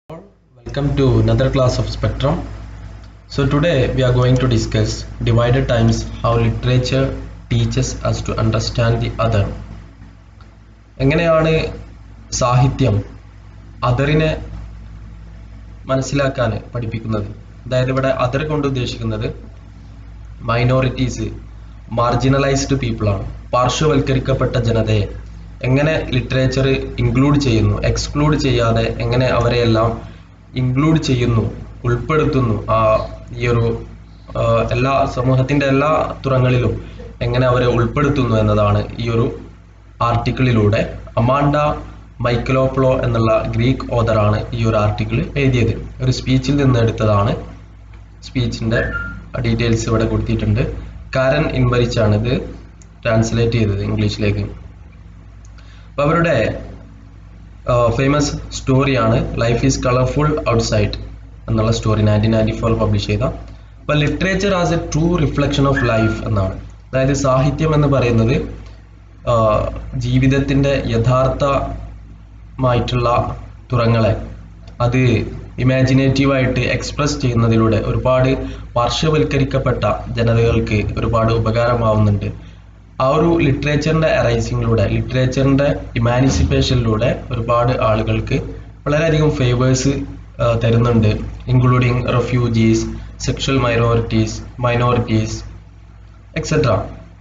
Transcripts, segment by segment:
Welcome to another class of Spectrum. So today we are going to discuss divided times how literature teaches us to understand the other. എങ്ങനെയാണ് സാഹിത്യം അതറിനെ മനസ്സിലാക്കാൻ പഠിപ്പിക്കുന്നത് അതായത് ഇവിടെ other കൊണ്ട് ഉദ്ദേശിക്കുന്നത് മൈനോറിറ്റീസ് മാർജിനലൈസ്ഡ് പീപ്പിൾ ആണ് പാർശ്വവൽക്കരിക്കപ്പെട്ട ജനതയെ എങ്ങനെ ലിറ്ററേച്ചർ ഇൻക്ലൂഡ് ചെയ്യുന്നു എക്സ്ക്ലൂഡ് ചെയ്യാതെ എങ്ങനെ അവരെയെല്ലാം ഇൻക്ലൂഡ് ചെയ്യുന്നു ഉൾപ്പെടുത്തുന്നു ആ ഈ ഒരു ആ, എല്ലാ സമൂഹത്തിന്റെ എല്ലാ തുറങ്ങളിലും എങ്ങനെ അവരെ ഉൾപ്പെടുത്തുന്നു എന്നതാണ് ഈ ഒരു ആർട്ടിക്കിളിലൂടെ അമാൻഡ മൈക്കലോപ്ലോ എന്നുള്ള ഗ്രീക്ക് ഓതറാണ് ഈ ഒരു ആർട്ടിക്കിൾ എഴുതിയത് ഒരു സ്പീച്ചിൽ നിന്ന് എടുത്തതാണ് സ്പീച്ചിന്റെ ഡീറ്റെയിൽസ് ഇവിടെ കൊടുത്തിട്ടുണ്ട് കാരൻ ഇൻവരിച്ചാണ് ഇത് ട്രാൻസ്ലേറ്റ് ചെയ്തത് ഇംഗ്ലീഷിലേക്ക് അപ്പൊ അവരുടെ ഫേമസ് സ്റ്റോറിയാണ് ലൈഫ് ഈസ് കളർഫുൾ ഔട്ട്സൈഡ് എന്നുള്ള story nineteen ninety four publish ചെയ്ത അപ്പൊ literature as a true reflection of life എന്നാണ് അതായത് സാഹിത്യം എന്ന് പറയുന്നത് ആ, ജീവിതത്തിന്റെ യഥാർത്ഥമായിട്ടുള്ള തുറങ്ങളെ അത് ഇമാജിനേറ്റീവായിട്ട് എക്സ്പ്രസ് ചെയ്യുന്നതിലൂടെ ഒരുപാട് പാർശ്വവൽക്കരിക്കപ്പെട്ട ജനതകൾക്ക് ഒരുപാട് ഉപകാരമാവുന്നുണ്ട് ആ ഒരു ലിറ്ററേച്ചറിന്റെ അറൈസിങ്ങിലൂടെ ലിറ്ററേച്ചറിന്റെ ഇമാനിസിപ്പേഷനിലൂടെ ഒരുപാട് ആളുകൾക്ക് വളരെയധികം ഫേവേഴ്സ് തരുന്നുണ്ട് including refugees sexual minorities minorities etcetera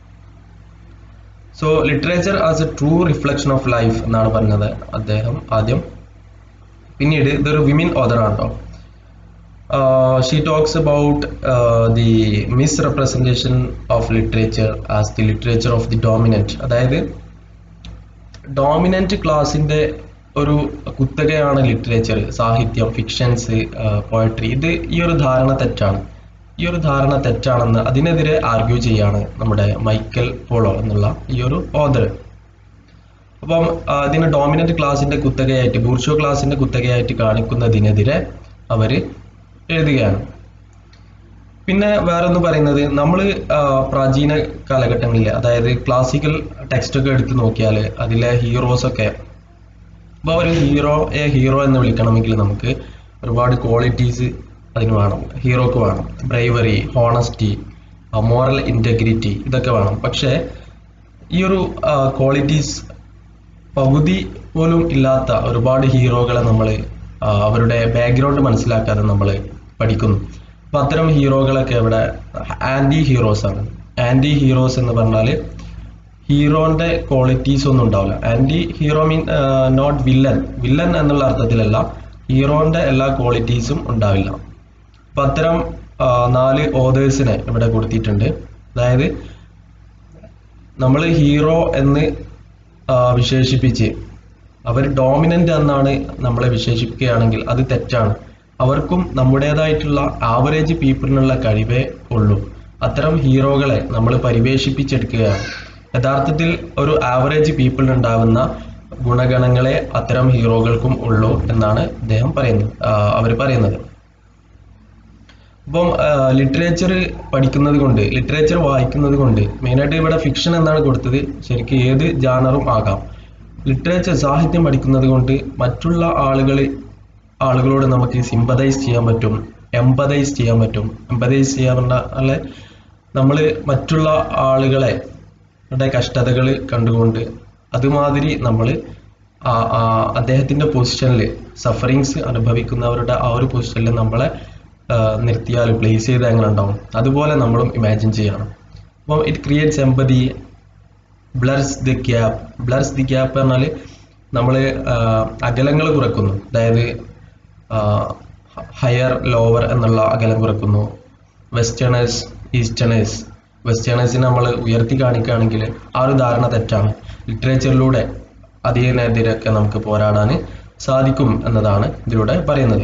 so literature as a true reflection of life എന്നാണ് പറഞ്ഞത് അദ്ദേഹം ആദ്യം പിന്നീട് ഇതൊരു വിമൻ ഓതറാണ് കേട്ടോ she talks about the misrepresentation of literature as the literature of the dominant അതായത് ഡോമിനൻറ്റ് ക്ലാസിന്റെ ഒരു കുത്തകയാണ് ലിറ്ററേച്ചർ സാഹിത്യം ഫിക്ഷൻസ് പോയട്രി ഇത് ഈ ഒരു ധാരണ തെറ്റാണ് ഈ ഒരു ധാരണ തെറ്റാണെന്ന് അതിനെതിരെ ആർഗ്യൂ ചെയ്യാണ് നമ്മുടെ മൈക്കൽ പോളോ എന്നുള്ള ഈ ഒരു ഓദർ അപ്പം ആ, ഇതിനെ ഡോമിനന്റ് ക്ലാസിന്റെ കുത്തകയായിട്ട് ബൂർഷോ ക്ലാസിന്റെ കുത്തകയായിട്ട് കാണിക്കുന്നതിനെതിരെ അവര് എഴുതുകയാണ് പിന്നെ വേറൊന്ന് പറയുന്നത് നമ്മൾ പ്രാചീന കാലഘട്ടങ്ങളിൽ അതായത് ക്ലാസിക്കൽ ടെക്സ്റ്റ് ഒക്കെ എടുത്ത് നോക്കിയാൽ അതിലെ ഹീറോസ് ഒക്കെ അപ്പോൾ ഒരു ഹീറോയെ ഹീറോ എന്ന് വിളിക്കണമെങ്കിൽ നമുക്ക് ഒരുപാട് ക്വാളിറ്റീസ് അതിന് വേണം ഹീറോക്ക് വേണം ബ്രൈവറി ഹോണസ്റ്റി മോറൽ ഇൻറ്റഗ്രിറ്റി ഇതൊക്കെ വേണം പക്ഷേ ഈ ഒരു ക്വാളിറ്റീസ് പകുതി പോലും ഇല്ലാത്ത ഒരുപാട് ഹീറോകളെ നമ്മൾ അവരുടെ ബാക്ക്ഗ്രൗണ്ട് മനസ്സിലാക്കാതെ നമ്മൾ പഠിക്കുന്നു അപ്പൊ അത്തരം ഹീറോകളൊക്കെ ഇവിടെ ആന്റി ഹീറോസ് ആണ് ആന്റി ഹീറോസ് എന്ന് പറഞ്ഞാൽ ഹീറോന്റെ ക്വാളിറ്റീസ് ഒന്നും ഉണ്ടാവില്ല anti hero mean not villain villain എന്നുള്ള അർത്ഥത്തിലല്ല ഹീറോന്റെ എല്ലാ ക്വാളിറ്റീസും ഉണ്ടാവില്ല അപ്പൊ അത്തരം ആ, നാല് ഓതേഴ്സിനെ ഇവിടെ കൊടുത്തിട്ടുണ്ട് അതായത് നമ്മൾ ഹീറോ എന്ന് ആ, വിശേഷിപ്പിച്ച് അവർ ഡോമിനന്റ് എന്നാണ് നമ്മളെ വിശേഷിപ്പിക്കുകയാണെങ്കിൽ അത് തെറ്റാണ് അവർക്കും നമ്മുടേതായിട്ടുള്ള ആവറേജ് പീപ്പിളിനുള്ള കഴിവേ ഉള്ളൂ അത്തരം ഹീറോകളെ നമ്മൾ പരിവേഷിപ്പിച്ചെടുക്കുകയാണ് യഥാർത്ഥത്തിൽ ഒരു ആവറേജ് പീപ്പിളിന് ഉണ്ടാകുന്ന ഗുണഗണങ്ങളെ അത്തരം ഹീറോകൾക്കും ഉള്ളൂ എന്നാണ് അദ്ദേഹം പറയുന്നത് അവർ പറയുന്നത് അപ്പം ലിറ്ററേച്ചർ പഠിക്കുന്നത് കൊണ്ട് ലിറ്ററേച്ചർ വായിക്കുന്നത് കൊണ്ട് മെയിനായിട്ട് ഇവിടെ ഫിക്ഷൻ എന്നാണ് കൊടുത്തത് ശരിക്കും ഏത് ജാണറും ആകാം ലിറ്ററേച്ചർ സാഹിത്യം പഠിക്കുന്നത് കൊണ്ട് മറ്റുള്ള ആളുകൾ ആളുകളോട് നമുക്ക് സിമ്പതൈസ് ചെയ്യാൻ പറ്റും എംപതൈസ് ചെയ്യാൻ പറ്റും എംപതൈസ് ചെയ്യാൻ പറഞ്ഞാൽ നമ്മൾ മറ്റുള്ള ആളുകളെ ടെ കഷ്ടതകൾ കണ്ടുകൊണ്ട് അതുമാതിരി നമ്മൾ അദ്ദേഹത്തിന്റെ പൊസിഷനിൽ സഫറിങ്സ് അനുഭവിക്കുന്നവരുടെ ആ ഒരു പൊസിഷനിൽ നമ്മളെ ആ, നിർത്തിയാൽ പ്ലേസ് ചെയ്ത് എങ്ങനെ ഉണ്ടാവും അതുപോലെ നമ്മളും ഇമാജിൻ ചെയ്യണം അപ്പം it creates empathy blurs the gap blurs the gap പറഞ്ഞാൽ നമ്മൾ അകലങ്ങൾ കുറക്കുന്നു അതായത് ഹയർ ലോവർ എന്നുള്ള അകലം കുറക്കുന്നു വെസ്റ്റേണേഴ്സ് ഈസ്റ്റേണേഴ്സ് വെസ്റ്റേണേഴ്സിനെ നമ്മൾ ഉയർത്തി കാണിക്കുകയാണെങ്കിൽ ആ ഒരു ധാരണ തെറ്റാണ് ലിറ്ററേച്ചറിലൂടെ അതിനെതിരെയൊക്കെ നമുക്ക് പോരാടാൻ സാധിക്കും എന്നതാണ് ഇതിലൂടെ പറയുന്നത്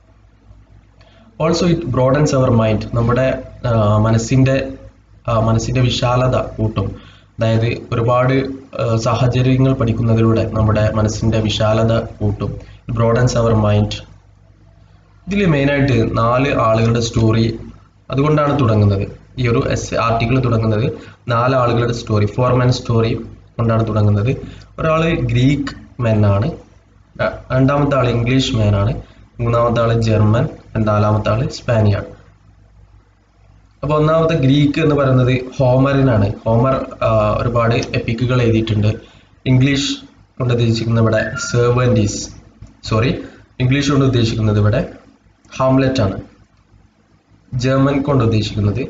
also it broadens our mind നമ്മുടെ ആ, മനസ്സിന്റെ ആ, മനസ്സിന്റെ വിശാലത കൂട്ടും അതായത് ഒരുപാട് ആ, സാഹചര്യങ്ങൾ പഠിക്കുന്നതിലൂടെ നമ്മുടെ മനസ്സിന്റെ വിശാലത കൂട്ടും ബ്രോഡൻസ് അവർ മൈൻഡ് ഇതിൽ മെയിനായിട്ട് നാല് ആളുകളുടെ സ്റ്റോറി അതുകൊണ്ടാണ് തുടങ്ങുന്നത് ഈ ഒരു എസ് ആർട്ടിക്കിൾ തുടങ്ങുന്നത് നാല് ആളുകളുടെ സ്റ്റോറി ഫോർ മെൻ സ്റ്റോറി കൊണ്ടാണ് തുടങ്ങുന്നത് ഒരാൾ ഗ്രീക്ക് മെൻ ആണ് ര- രണ്ടാമത്തെ ആൾ ഇംഗ്ലീഷ് മാൻ ആണ് മൂന്നാമത്തെ ആള് ജർമ്മൻ നാലാമത്തെ ആള് സ്പാനിയാണ് അപ്പൊ ഒന്നാമത്തെ ഗ്രീക്ക് എന്ന് പറയുന്നത് ഹോമറിനാണ് ഹോമർ ആ, ഒരുപാട് എപ്പിക്കുകൾ എഴുതിയിട്ടുണ്ട് ഇംഗ്ലീഷ് കൊണ്ട് ഉദ്ദേശിക്കുന്നത് ഇവിടെ സെർവൻറ്റീസ് സോറി ഇംഗ്ലീഷ് കൊണ്ട് ഉദ്ദേശിക്കുന്നത് ഇവിടെ ഹാംലെറ്റ് ആണ് ജർമ്മൻ കൊണ്ട് ഉദ്ദേശിക്കുന്നത്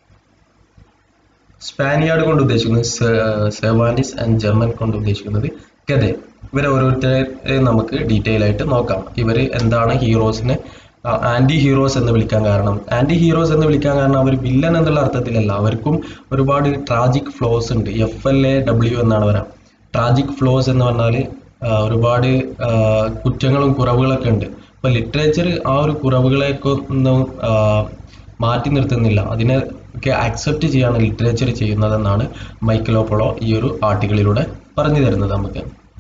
സ്പാനിയാർഡ് കൊണ്ട് ഉദ്ദേശിക്കുന്നത് സെർവാൻറ്റിസ് ആൻഡ് ജർമ്മൻ കൊണ്ട് ഉദ്ദേശിക്കുന്നത് കഥ ഇവരെ ഓരോരുത്തരെ നമുക്ക് ഡീറ്റെയിൽ ആയിട്ട് നോക്കാം ഇവർ എന്താണ് ഹീറോസിനെ ആന്റി ഹീറോസ് എന്ന് വിളിക്കാൻ കാരണം ആന്റി ഹീറോസ് എന്ന് വിളിക്കാൻ കാരണം അവർ വില്ലൻ എന്നുള്ള അർത്ഥത്തിലല്ല അവർക്കും ഒരുപാട് ട്രാജിക് ഫ്ലോസ് ഉണ്ട് എഫ് എൽ എ ഡബ്ല്യു എന്നാണ് പറയാം ട്രാജിക് ഫ്ലോസ് എന്ന് പറഞ്ഞാൽ ഒരുപാട് ആ, കുറ്റങ്ങളും കുറവുകളൊക്കെ ഉണ്ട് ഇപ്പൊ ലിറ്ററേച്ചർ ആ ഒരു കുറവുകളെയൊക്കെ ഒന്നും ആ, മാറ്റി നിർത്തുന്നില്ല അതിനെ ഒക്കെ അക്സെപ്റ്റ് ചെയ്യാണ് ലിറ്ററേച്ചർ ചെയ്യുന്നതെന്നാണ് മൈക്കലോപ്പൊളോ ഈ ഒരു ആർട്ടിക്കിളിലൂടെ പറഞ്ഞു തരുന്നത് നമുക്ക്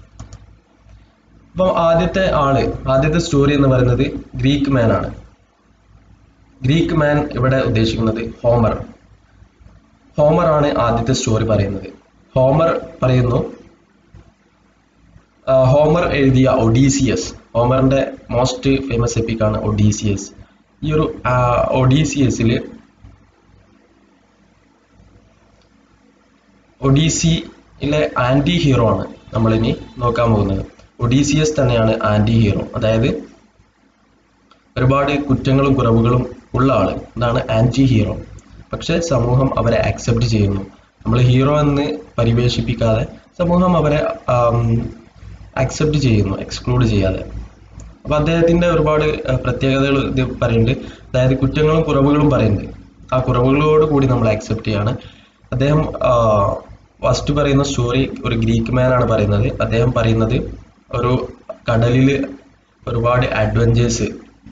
അപ്പം ആദ്യത്തെ ആള് ആദ്യത്തെ സ്റ്റോറി എന്ന് പറയുന്നത് ഗ്രീക്ക് മാൻ ആണ് ഗ്രീക്ക് മാൻ ഇവിടെ ഉദ്ദേശിക്കുന്നത് ഹോമർ ഹോമർ ആണ് ആദ്യത്തെ സ്റ്റോറി പറയുന്നത് ഹോമർ പറയുന്നു ആ, ഹോമർ എഴുതിയ ഒഡീസിയസ് ഹോമറിന്റെ മോസ്റ്റ് ഫേമസ് എപ്പിക്കാണ് ഒഡീസിയസ് ഈ ഒരു ഒഡീസിയസിൽ ഒഡീസിയിലെ ആന്റി ഹീറോ ആണ് നമ്മളിനി നോക്കാൻ പോകുന്നത് ഒഡീസിയസ് തന്നെയാണ് ആന്റി ഹീറോ അതായത് ഒരുപാട് കുറ്റങ്ങളും കുറവുകളും ഉള്ള ആള് ഇതാണ് ആന്റി ഹീറോ പക്ഷെ സമൂഹം അവരെ അക്സെപ്റ്റ് ചെയ്യുന്നു നമ്മൾ ഹീറോ എന്ന് പരിവേഷിപ്പിക്കാതെ സമൂഹം അവരെ അക്സെപ്റ്റ് ചെയ്യുന്നു എക്സ്ക്ലൂഡ് ചെയ്യാതെ അപ്പൊ അദ്ദേഹത്തിന്റെ ഒരുപാട് ആ, പ്രത്യേകതകൾ ഇത് പറയുന്നുണ്ട് അതായത് കുറ്റങ്ങളും കുറവുകളും പറയുന്നുണ്ട് ആ കുറവുകളോട് കൂടി നമ്മൾ അക്സെപ്റ്റ് ചെയ്യാണ് അദ്ദേഹം ഫസ്റ്റ് പറയുന്ന സ്റ്റോറി ഒരു ഗ്രീക്ക് മാൻ ആണ് പറയുന്നത് അദ്ദേഹം പറയുന്നത് ഒരു കടലിൽ ഒരുപാട് അഡ്വഞ്ചേഴ്സ്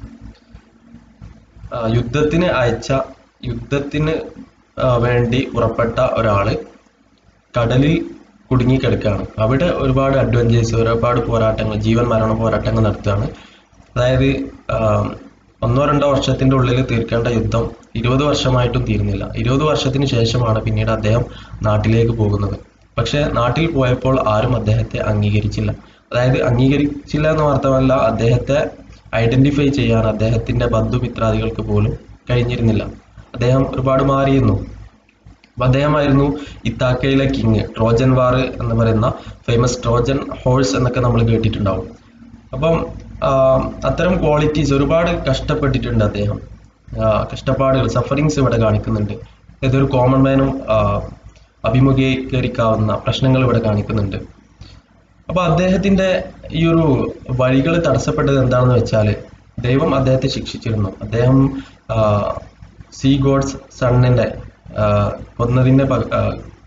യുദ്ധത്തിന് അയച്ച യുദ്ധത്തിന് ആ, വേണ്ടി പുറപ്പെട്ട ഒരാള് കടലിൽ കുടുങ്ങിക്കിടക്കുകയാണ് അവിടെ ഒരുപാട് അഡ്വഞ്ചേഴ്സ് ഒരുപാട് പോരാട്ടങ്ങൾ ജീവൻ മരണ പോരാട്ടങ്ങൾ നടത്തുകയാണ് അതായത് ആം, ഒന്നോ രണ്ടോ വർഷത്തിന്റെ ഉള്ളിൽ തീർക്കേണ്ട യുദ്ധം ഇരുപത് വർഷമായിട്ടും തീർന്നില്ല ഇരുപത് വർഷത്തിന് ശേഷമാണ് പിന്നീട് അദ്ദേഹം നാട്ടിലേക്ക് പോകുന്നത് പക്ഷെ നാട്ടിൽ പോയപ്പോൾ ആരും അദ്ദേഹത്തെ അംഗീകരിച്ചില്ല അതായത് അംഗീകരിച്ചില്ല എന്ന് മാത്രമല്ല അദ്ദേഹത്തെ ഐഡന്റിഫൈ ചെയ്യാൻ അദ്ദേഹത്തിന്റെ ബന്ധുമിത്രാദികൾക്ക് പോലും കഴിഞ്ഞിരുന്നില്ല അദ്ദേഹം ഒരുപാട് മാറിയിരുന്നു അപ്പൊ അദ്ദേഹമായിരുന്നു ഇത്താക്കയിലെ കിങ് ട്രോജൻ വാർ എന്ന് പറയുന്ന ഫേമസ് ട്രോജൻ ഹോഴ്സ് എന്നൊക്കെ നമ്മൾ കേട്ടിട്ടുണ്ടാവും അപ്പം ആഹ് അത്തരം ക്വാളിറ്റീസ് ഒരുപാട് കഷ്ടപ്പെട്ടിട്ടുണ്ട് അദ്ദേഹം ആഹ് കഷ്ടപ്പാടുകൾ സഫറിങ്സ് ഇവിടെ കാണിക്കുന്നുണ്ട് ഇതൊരു കോമൺ മാനും അഭിമുഖീകരിക്കാവുന്ന പ്രശ്നങ്ങൾ ഇവിടെ കാണിക്കുന്നുണ്ട് അപ്പൊ അദ്ദേഹത്തിന്റെ ഈ ഒരു വഴികൾ തടസ്സപ്പെട്ടത് എന്താണെന്ന് വെച്ചാല് ദൈവം അദ്ദേഹത്തെ ശിക്ഷിച്ചിരുന്നു അദ്ദേഹം സീ ഗോഡ്സ് സണ്ണിന്റെ കൊന്നതിന്റെ പക- ആ,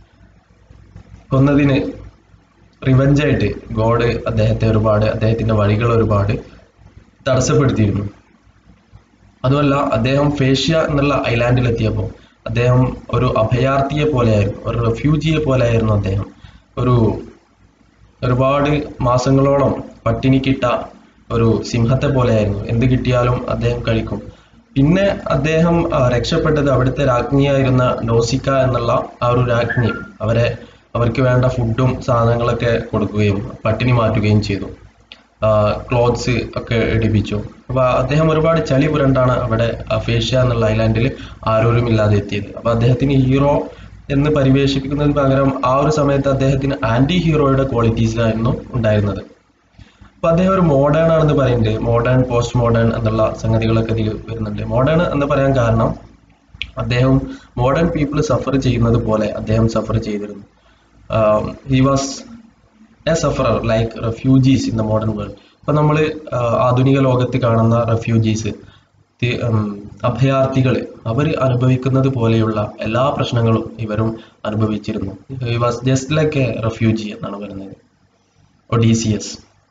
കൊന്നതിന് റിവഞ്ച് ആയിട്ട് ഗോഡ് അദ്ദേഹത്തെ ഒരുപാട് അദ്ദേഹത്തിന്റെ വഴികൾ ഒരുപാട് തടസ്സപ്പെടുത്തിയിരുന്നു അതുമല്ല അദ്ദേഹം ഫേഷ്യ എന്നുള്ള ഐലാൻഡിലെത്തിയപ്പോൾ അദ്ദേഹം ഒരു അഭയാർത്ഥിയെ പോലെയായിരുന്നു ഒരു റെഫ്യൂജിയെ പോലെയായിരുന്നു അദ്ദേഹം ഒരു ഒരുപാട് മാസങ്ങളോളം പട്ടിണിക്കിട്ട ഒരു സിംഹത്തെ പോലെയായിരുന്നു എന്ത് കിട്ടിയാലും അദ്ദേഹം കഴിക്കും പിന്നെ അദ്ദേഹം ആ, രക്ഷപ്പെട്ടത് അവിടുത്തെ രാജ്ഞിയായിരുന്ന നോസിക്ക എന്നുള്ള ആ ഒരു രാജ്ഞി അവരെ അവർക്ക് വേണ്ട ഫുഡും സാധനങ്ങളൊക്കെ കൊടുക്കുകയും പട്ടിണി മാറ്റുകയും ചെയ്തു ക്ലോത്ത്സ് ഒക്കെ ഇടിപ്പിച്ചു അപ്പൊ അദ്ദേഹം ഒരുപാട് ചളി പുരണ്ടാണ് അവിടെ ഫേഷ്യ എന്നുള്ള ഐലാൻഡിൽ ആരോരും ഇല്ലാതെ എത്തിയത് അപ്പൊ അദ്ദേഹത്തിന് ഹീറോ എന്ന് പരിവേഷിപ്പിക്കുന്നതിന് പകരം ആ ഒരു സമയത്ത് അദ്ദേഹത്തിന് ആന്റി ഹീറോയുടെ ക്വാളിറ്റീസ് ആയിരുന്നു ഉണ്ടായിരുന്നത് അപ്പൊ അദ്ദേഹം ഒരു മോഡേൺ ആണെന്ന് പറയുന്നുണ്ട് മോഡേൺ പോസ്റ്റ് മോഡേൺ എന്നുള്ള സംഗതികളൊക്കെ ഇതിൽ വരുന്നുണ്ട് മോഡേൺ എന്ന് പറയാൻ കാരണം അദ്ദേഹം മോഡേൺ പീപ്പിൾ സഫർ ചെയ്യുന്നത് പോലെ അദ്ദേഹം സഫർ ചെയ്തിരുന്നു he was a sufferer like refugees in the modern world ഇപ്പൊ നമ്മൾ ആധുനിക ലോകത്ത് കാണുന്ന റെഫ്യൂജീസ് അഭയാർത്ഥികൾ അവർ അനുഭവിക്കുന്നത് പോലെയുള്ള എല്ലാ പ്രശ്നങ്ങളും ഇവരും അനുഭവിച്ചിരുന്നു he was just like a refugee എന്നാണ് പറയുന്നത് ഒഡീസിയസ്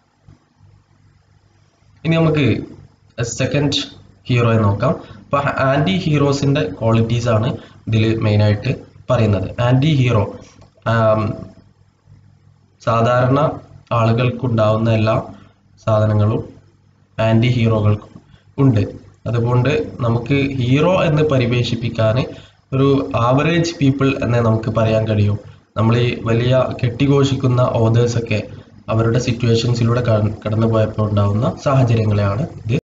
ഇനി നമുക്ക് സെക്കൻഡ് ഹീറോയെ നോക്കാം അപ്പൊ ആന്റി ഹീറോസിന്റെ ക്വാളിറ്റീസ് ആണ് ഇതിൽ മെയിൻ ആയിട്ട് പറയുന്നത് ആന്റി ഹീറോ സാധാരണ ആളുകൾക്കുണ്ടാവുന്ന എല്ലാ സാധനങ്ങളും ആന്റി ഹീറോകൾക്കും ഉണ്ട് അതുകൊണ്ട് നമുക്ക് ഹീറോ എന്ന് പരിവേഷിപ്പിക്കാൻ ഒരു ആവറേജ് പീപ്പിൾ എന്നേ നമുക്ക് പറയാൻ കഴിയൂ നമ്മൾ ഈ വലിയ കെട്ടിഘോഷിക്കുന്ന ഓതേഴ്സ് ഒക്കെ അവരുടെ സിറ്റുവേഷൻസിലൂടെ കടന്നു പോയപ്പോൾ ഉണ്ടാവുന്ന സാഹചര്യങ്ങളെയാണ് ഇത്